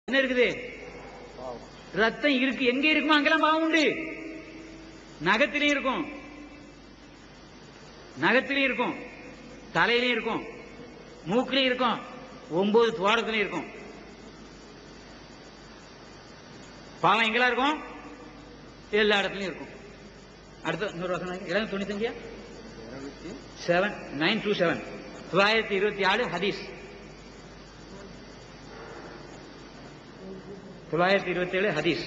என்ன இருக்குது ரத்தம் இருக்கு எங்க இருக்குமோ அங்கெல்லாம் பாவம் உண்டு நகத்திலையும் இருக்கும் நகத்திலையும் இருக்கும் தலையிலையும் இருக்கும் மூக்கிலையும் இருக்கும் ஒன்பது துவாரத்திலையும் இருக்கும் பாவம் எங்கெல்லாம் இருக்கும் எல்லா இடத்துலயும் இருக்கும் அடுத்த இன்னொரு வசனம் இளம் தொண்ணூத்தஞ்சியா செவன் நைன் டூ செவன் தொள்ளாயிரத்தி இருபத்தி ஆறு ஹதீஸ் தொள்ளாயிரத்தி இருபத்தி ஏழு ஹதீஸ்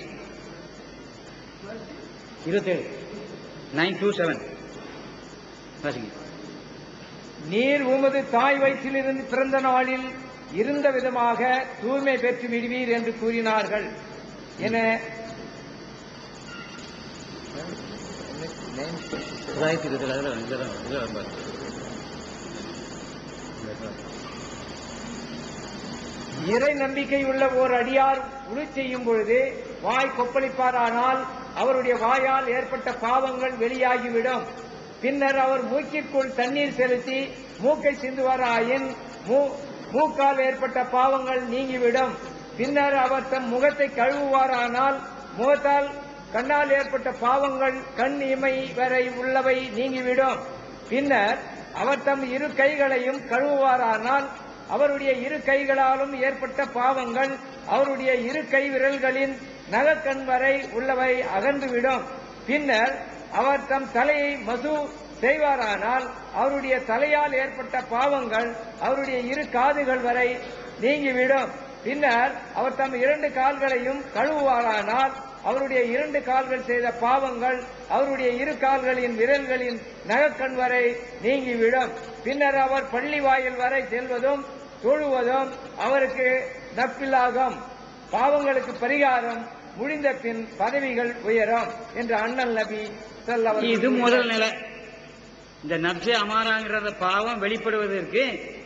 இருபத்தேழு நைன் டூ செவன் வாசிங்க நீர் உமது தாய் வயிற்றிலிருந்து பிறந்த நாளில் இருந்த விதமாக தூய்மை பெற்று விடுவீர் என்று கூறினார்கள் என தொள்ளாயிரத்தி இருபத்தி ஏழு இதுதான் இதுதான் பாரு. இறை நம்பிக்கை உள்ள ஓர் அடியார் உழு செய்யும் பொழுது வாய் கொப்பளிப்பாரானால் அவருடைய வாயால் ஏற்பட்ட பாவங்கள் வெளியாகிவிடும் பின்னர் அவர் மூக்கிற்குள் தண்ணீர் செலுத்தி மூக்கை சிந்துவாராயின் மூ- மூக்கால் ஏற்பட்ட பாவங்கள் நீங்கிவிடும் பின்னர் அவர் தம் முகத்தை கழுவுவாரானால் முகத்தால் கண்ணால் ஏற்பட்ட பாவங்கள் கண் இமை வரை உள்ளவை நீங்கிவிடும் பின்னர் அவர் தம் இரு கைகளையும் கழுவுவாரானால் அவருடைய இரு கைகளாலும் ஏற்பட்ட பாவங்கள் அவருடைய இரு கை விரல்களின் நகக்கண் வரை உள்ளவை அகன்றுவிடும் பின்னர் அவர் தம் தலையை மசு செய்வாரானால் அவருடைய தலையால் ஏற்பட்ட பாவங்கள் அவருடைய இரு காதுகள் வரை நீங்கிவிடும் பின்னர் அவர் தம் இரண்டு கால்களையும் கழுவுவாரானால் அவருடைய இரண்டு கால்கள் செய்த பாவங்கள் அவருடைய இரு கால்களின் விரல்களின் நகக்கண் வரை நீங்கிவிடும் பின்னர் அவர் பள்ளி வாயில் வரை செல்வதும் தொழுவதும் அவருக்கு நப்பிலாகும் பாவங்களுக்கு பரிகாரம் முடிந்த பின் பதவிகள் உயரும் என்று அண்ணல் நபி ஸல்லல்லாஹு இது முதல் நிலை இந்த நப்சே அமாராங்கிறத பாவம் வெளிப்படுவதற்கு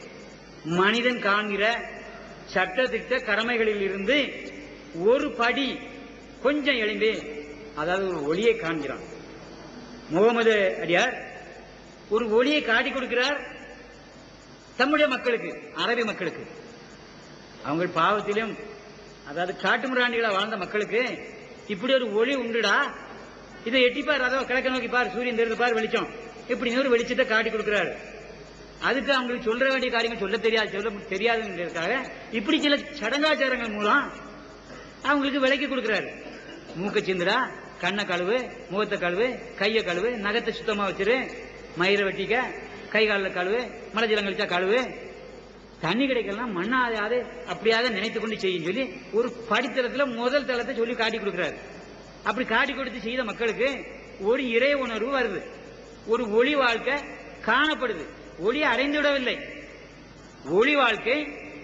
மனிதன் காண்கிற சட்டத்திட்ட கடமைகளில் இருந்து ஒரு படி கொஞ்சம் எழும்பி அதாவது ஒரு ஒளியை காண்கிறான் முகமது அடியார் ஒரு ஒளியை காட்டி கொடுக்கிறார் தம்முடைய மக்களுக்கு அரபி மக்களுக்கு அவங்க பாவத்திலும் அதாவது காட்டு மிராண்டிகளா வாழ்ந்த மக்களுக்கு இப்படி ஒரு ஒளி உண்டுடா இதை எட்டிப்பார் அதை கிழக்க நோக்கி பார் சூரியன் தெரிந்து பார் வெளிச்சம் இப்படி ஒரு வெளிச்சத்தை காட்டி கொடுக்கிறாரு அதுக்கு அவங்களுக்கு சொல்ற வேண்டிய காரியங்கள் சொல்ல தெரியாது சொல்ல தெரியாதுங்கிறதுக்காக இப்படி சில சடங்காச்சாரங்கள் மூலம் அவங்களுக்கு விலைக்கு கொடுக்கிறாரு மூக்க சிந்துடா கண்ணை கழுவு முகத்தை கழுவு கையை கழுவு நகத்தை சுத்தமா வச்சிரு மயிரை வெட்டிக்க கை காலில் கழுவு மலை ஜலம் கழிச்சா கழுவு தண்ணி கிடைக்கலாம் மண்ணாதையாது அப்படியாக நினைத்து கொண்டு செய்யும் சொல்லி ஒரு படித்தளத்துல முதல் தளத்தை சொல்லி காட்டி கொடுக்கிறாரு அப்படி காட்டி கொடுத்து செய்த மக்களுக்கு ஒரு இறை உணர்வு வருது ஒரு ஒளி வாழ்க்கை காணப்படுது ஒளி அடைந்து விடவில்லை ஒளி வாழ்க்கை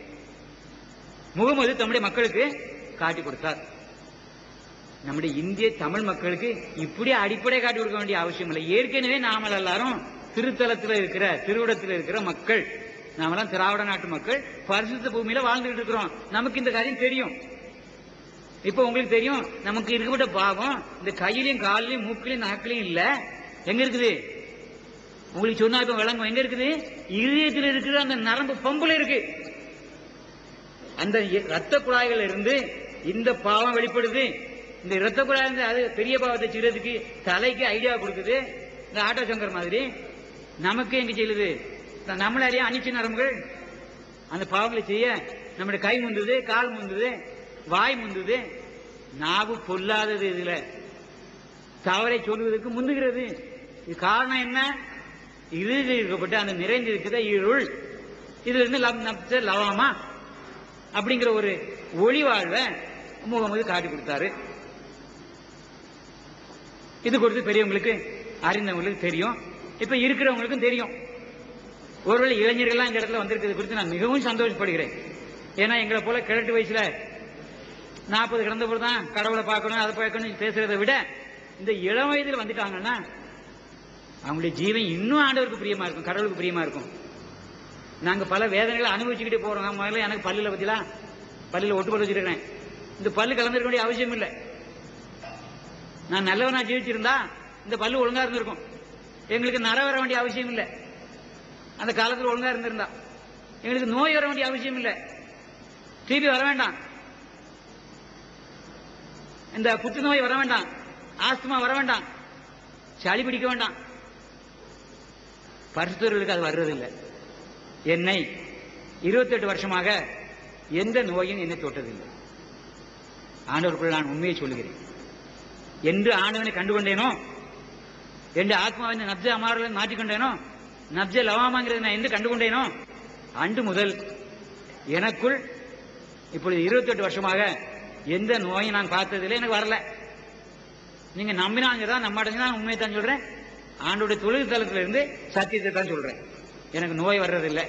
முகமது தம்முடைய மக்களுக்கு காட்டி கொடுத்தார் நம்முடைய இந்திய தமிழ் மக்களுக்கு இப்படி அடிப்படை காட்டி கொடுக்க வேண்டிய அவசியம் இல்லை ஏற்கனவே நாமல் எல்லாரும் திருத்தலத்தில் இருக்கிற திருவிடத்தில் இருக்கிற மக்கள் நாமெல்லாம் திராவிட நாட்டு மக்கள் பரிசுத்த பூமியில வாழ்ந்துகிட்டு இருக்கிறோம் நமக்கு இந்த காரியம் தெரியும் இப்ப உங்களுக்கு தெரியும் நமக்கு இருக்கப்பட்ட பாவம் இந்த கையிலையும் காலிலையும் மூக்கிலையும் நாக்கிலையும் இல்ல எங்க இருக்குது உங்களுக்கு சொன்னா இப்ப விளங்கும் எங்க இருக்குது இதயத்தில் இருக்கிற அந்த நரம்பு பம்புல இருக்கு அந்த இ- ரத்த குழாய்கள் இருந்து இந்த பாவம் வெளிப்படுது இந்த ரத்த குழாய் இருந்து அது பெரிய பாவத்தை செய்யறதுக்கு தலைக்கு ஐடியா கொடுக்குது இந்த ஆட்டோ சங்கர் மாதிரி நமக்கு எங்க செய்யுது இந்த நம்மள அறிய அனிச்ச நரம்புகள் அந்த பாவங்களை செய்ய நம்முடைய கை முந்துது கால் முந்துது வாய் முந்துது நாவு பொல்லாதது இதுல தவறை சொல்வதற்கு முந்துகிறது இது காரணம் என்ன இது இருக்கப்பட்ட அந்த நிறைந்து இருக்கிற இருள் இதுல இருந்து லம் நப்ச லவாமா அப்படிங்கிற ஒரு ஒளி வாழ்வை முகமது காட்டி கொடுத்தாரு இது கொடுத்து பெரியவங்களுக்கு அறிந்தவங்களுக்கு தெரியும் இப்ப இருக்கிறவங்களுக்கும் தெரியும் ஒருவேளை இளைஞர்கள்லாம் இந்த இடத்துல வந்திருக்கிறது குறித்து நான் மிகவும் சந்தோஷப்படுகிறேன் ஏன்னா எங்களை போல கிழட்டு வயசுல நாற்பது கிடந்த போது தான் கடவுளை பார்க்கணும் அதை பார்க்கணும் பேசுறதை விட இந்த இளம் வயதில் வந்துட்டாங்கன்னா அவங்களுடைய ஜீவன் இன்னும் ஆண்டவருக்கு பிரியமா இருக்கும் கடவுளுக்கு பிரியமா இருக்கும் நாங்க பல வேதனைகளை அனுபவிச்சுக்கிட்டே போறோம் நான் முதல்ல எனக்கு பல்லுல பத்திலாம் பல்லுல ஒட்டு போட்டு வச்சிருக்கேன் இந்த பல்லு கலந்துருக்க வேண்டிய அவசியம் இல்லை நான் நல்லவனா ஜீவிச்சிருந்தா இந்த பல்லு ஒழுங்கா இருந்திருக்கும் எங்களுக்கு நர வர வேண்டிய அவசியம் இல்லை அந்த காலத்துல ஒழுங்கா இருந்திருந்தா எங்களுக்கு நோய் வர வேண்டிய அவசியம் இல்லை டிபி வர வேண்டாம் இந்த புற்றுநோய் வர வேண்டாம் ஆஸ்துமா வர வேண்டாம் சளி பிடிக்க வேண்டாம் பரிசுத்தர்களுக்கு அது வர்றதில்லை என்னை இருபத்தெட்டு வருஷமாக எந்த நோயும் என்னை தொட்டதில்லை ஆண்டவருக்குள் நான் உண்மையை சொல்லுகிறேன் என்று ஆண்டவனை கண்டுகொண்டேனோ என்று ஆத்மாவின் நப்ஜ அமாரில் மாற்றிக்கொண்டேனோ நப்ஜ லவாமாங்கிறது நான் எந்த கண்டுகொண்டேனோ அன்று முதல் எனக்குள் இப்பொழுது இருபத்தெட்டு வருஷமாக எந்த நோயும் நான் பார்த்ததில்லை எனக்கு வரல நீங்க நம்பினாங்க தான் நம்ம தான் உண்மையை தான் சொல்றேன் ஆண்டோட தொழில் தளத்துல இருந்து சத்தியத்தை தான் சொல்றேன் எனக்கு நோய் வர்றதில்லை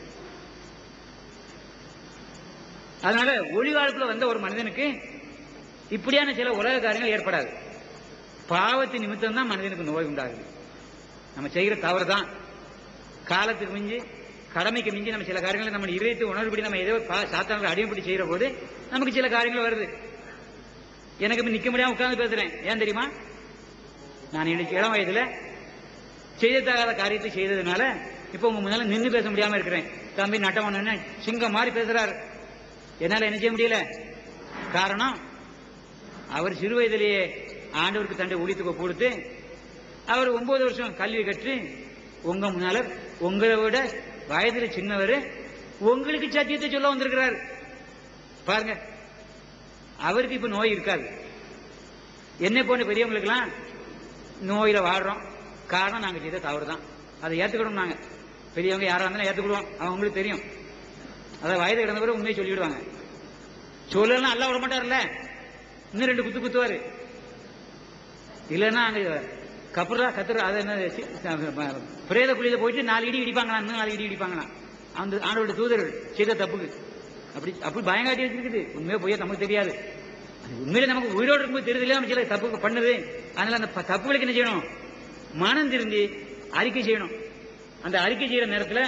அதனால ஒளி வாழ்க்கையில் வந்த ஒரு மனிதனுக்கு இப்படியான சில உலக காரியங்கள் ஏற்படாது பாவத்தின் நிமித்தம் தான் மனிதனுக்கு நோய் உண்டாகுது நம்ம செய்கிற தவறு தான் காலத்துக்கு மிஞ்சி கடமைக்கு மிஞ்சி நம்ம சில காரியங்களை நம்ம இதயத்தை உணர்வுபடி நம்ம ஏதோ சாத்தான அடிமைப்படி செய்யற போது நமக்கு சில காரியங்கள் வருது எனக்கு இப்ப நிக்க முடியாம உட்கார்ந்து பேசுறேன் ஏன் தெரியுமா நான் இன்னைக்கு இளம் வயதுல செய்யத்தகாத காரியத்தை செய்ததுனால இப்ப உங்க முன்னால நின்னு பேச முடியாம இருக்கிறேன் தம்பி நட்டவன சிங்கம் மாதிரி பேசுறாரு என்னால என்ன செய்ய முடியல காரணம் அவர் சிறு வயதிலேயே ஆண்டவருக்கு தண்டை ஊழியத்துக்கு கொடுத்து அவர் ஒன்பது வருஷம் கல்வி கற்று உங்க முன்னால உங்களை விட வயதுல சின்னவர் உங்களுக்கு சத்தியத்தை சொல்ல வந்திருக்கிறார் பாருங்க அவருக்கு இப்ப நோய் இருக்காது என்ன போன பெரியவங்களுக்கெல்லாம் நோயில வாடுறோம் காரணம் நாங்க செய்த தவறு தான் அதை ஏத்துக்கணும் நாங்க பெரியவங்க யாரா இருந்தாலும் ஏத்துக்கிடுவோம் அவங்களுக்கு தெரியும் அதாவது வயது கிடந்தவரை உண்மையை சொல்லிவிடுவாங்க சொல்லலாம் அல்ல விட மாட்டார்ல இன்னும் ரெண்டு குத்து குத்துவாரு இல்லைன்னா அங்க கப்புறா கத்துற அதை என்ன சி- ச- பிரேத குழியில போயிட்டு நாலு இடி இடிப்பாங்களாம் இன்னும் நாலு இடி இடிப்பாங்களாம் அந்த ஆண்டோட தூதர்கள் செய்த தப்புக்கு அப்படி அப்படி பயங்காட்டி வச்சிருக்குது உண்மையா போய் நமக்கு தெரியாது அது உண்மையில நமக்கு உயிரோடு இருக்கும்போது தெரியுது நம்ம சில தப்பு பண்ணுது அதனால அந்த ப- தப்புகளுக்கு என்ன செய்யணும் மனம் திருந்தி அறிக்கை செய்யணும் அந்த அறிக்கை செய்யற நேரத்துல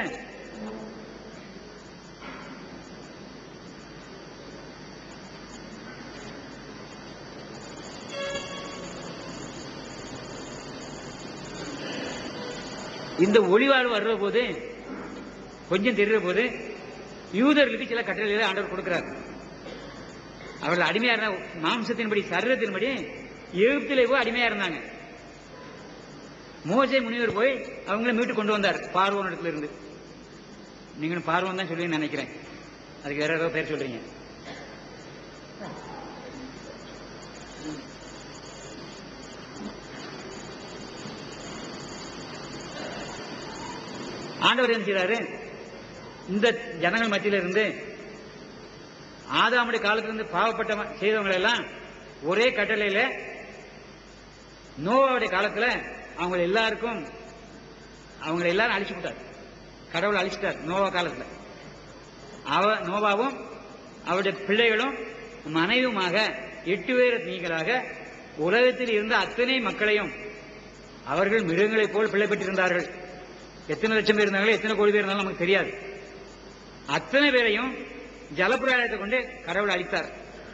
இந்த ஒளிவாழ்வு வர்ற போது கொஞ்சம் தெரிகிற போது யூதர்களுக்கு சில கட்டளைகளை ஆண்டவர் கொடுக்கிறார் அவர்கள் அடிமையா இருந்த மாம்சத்தின்படி சரீரத்தின்படி எகிப்திலே போய் அடிமையா இருந்தாங்க மோசே முனிவர் போய் அவங்கள மீட்டு கொண்டு வந்தார் பார்வோன் இடத்துல இருந்து நீங்களும் பார்வோன் தான் சொல்லி நினைக்கிறேன் அதுக்கு வேற ஏதோ பேர் சொல்றீங்க ஆண்டவர் என்ன செய்றாரு இந்த ஜனங்கள் மத்தியில இருந்து ஆதாமுடைய காலத்திலிருந்து பாவப்பட்ட ம- செய்தவங்களை எல்லாம் ஒரே கட்டளையில நோவாவுடைய காலத்துல அவங்க எல்லாருக்கும் அவங்க எல்லாரும் அழிச்சு விட்டார் கடவுள் அழிச்சிட்டார் நோவா காலத்துல அவ நோவாவும் அவருடைய பிள்ளைகளும் மனைவியுமாக எட்டு பேர் நீங்களாக உலகத்தில் இருந்த அத்தனை மக்களையும் அவர்கள் மிருகங்களைப் போல் பிள்ளை பெற்றிருந்தார்கள் எத்தனை லட்சம் பேர் இருந்தாங்களோ எத்தனை கோடி பேர் இருந்தாலும் நமக்கு தெரியாது அத்தனை பேரையும் ஜலப்பிரயாணத்தை கொண்டு கடவுள் அளித்தார்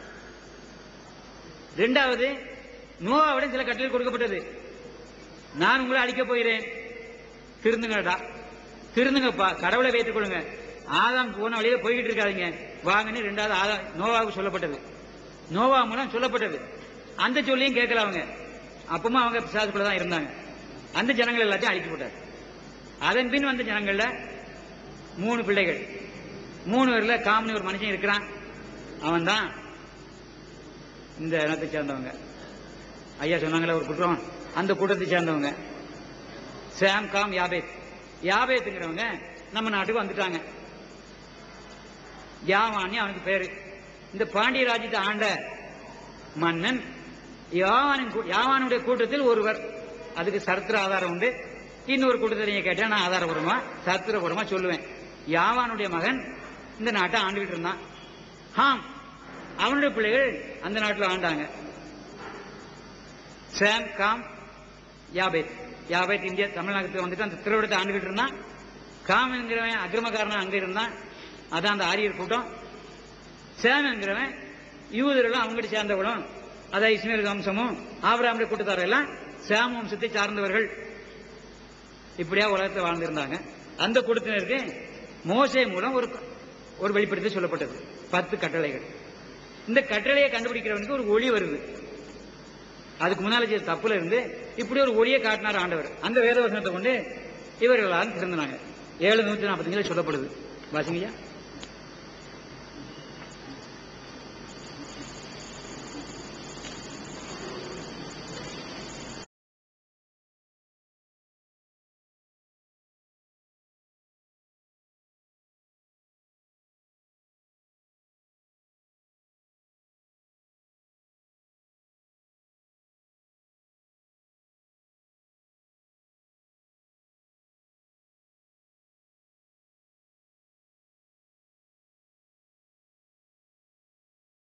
இரண்டாவது நோவாவிடம் சில கட்டளை கொடுக்கப்பட்டது நான் உங்களை அழிக்கப் போகிறேன் திருந்துங்கடா திருந்துங்கப்பா கடவுளை வைத்துக் கொள்ளுங்க ஆதாம் போன வழியில போய்கிட்டு இருக்காதீங்க வாங்கன்னு ரெண்டாவது ஆதா நோவாவுக்கு சொல்லப்பட்டது நோவா மூலம் சொல்லப்பட்டது அந்த சொல்லியும் கேட்கல அவங்க அப்பமா அவங்க பிசாசுக்குள்ள தான் இருந்தாங்க அந்த ஜனங்கள் எல்லாத்தையும் அழிச்சு போட்டார் அதன் பின் வந்த ஜனங்கள்ல மூணு பிள்ளைகள் மூணு பேர்ல காமனி ஒரு மனுஷன் இருக்கிறான் அவன் தான் இந்த இனத்தை சேர்ந்தவங்க ஐயா சொன்னாங்களே ஒரு குற்றம் அந்த கூட்டத்தை சேர்ந்தவங்க சாம் காம் யாபேத் யாபேத்துங்கிறவங்க நம்ம நாட்டுக்கு வந்துட்டாங்க யாவானி அவனுக்கு பேரு இந்த பாண்டிய ராஜ்யத்தை ஆண்ட மன்னன் யாவானின் கூ- யாவானுடைய கூட்டத்தில் ஒருவர் அதுக்கு சரித்திர ஆதாரம் உண்டு இன்னொரு கூட்டத்தை நீங்க கேட்டா நான் ஆதாரபூர்வமா சரித்திரபூர்வமா சொல்லுவேன் யாவானுடைய மகன் இந்த நாட்டை ஆண்டுகிட்டு இருந்தான் ஹாம் அவனுடைய பிள்ளைகள் அந்த நாட்டில் ஆண்டாங்க சாம் காம் யாபேத் யாபேத் இந்தியா தமிழ்நாட்டுக்கு வந்துட்டு அந்த திருவிடத்தை ஆண்டுகிட்டு இருந்தான் காம் என்கிறவன் அக்கிரமக்காரனா அங்க இருந்தான் அதான் அந்த ஆரியர் கூட்டம் சேம் என்கிறவன் யூதர்களும் அவங்ககிட்ட சேர்ந்தவர்களும் அதான் இஸ்மேல் வம்சமும் ஆபராமுடைய கூட்டத்தார் எல்லாம் சேம் வம்சத்தை சார்ந்தவர்கள் இப்படியா உலகத்தை வாழ்ந்திருந்தாங்க அந்த கூட்டத்தினருக்கு மோசே மூலம் ஒரு ஒரு வெளிப்படுத்தி சொல்லப்பட்டது பத்து கட்டளைகள் இந்த கட்டளையை கண்டுபிடிக்கிறவனுக்கு ஒரு ஒளி வருது அதுக்கு முன்னால செய்த தப்புல இருந்து இப்படி ஒரு ஒளியை காட்டினார் ஆண்டவர் அந்த வேதவசனத்தை கொண்டு இவர்களால் திறந்தாங்க ஏழு நூத்தி நாற்பத்தஞ்சுல சொல்லப்படுது வாசிங்கய்யா